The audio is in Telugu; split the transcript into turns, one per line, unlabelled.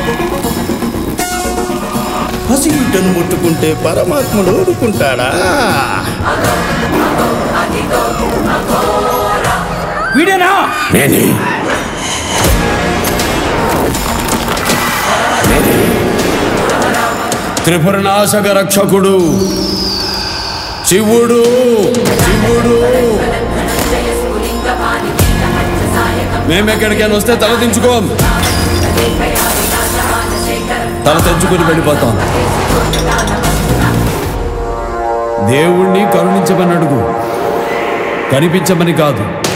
పసిగుడ్డను ముట్టుకుంటే పరమాత్ముడు ఊరుకుంటాడా
వీడేనా
నేనే నేనే. త్రిపుర నాశక రక్షకుడు శివుడు శివుడు మేమెక్కడికైనా వస్తే తల దించుకోం తల తెంచుకొని వెళ్ళిపోతాం దేవుణ్ణి కరుణించమని అడుగు కనిపించమని కాదు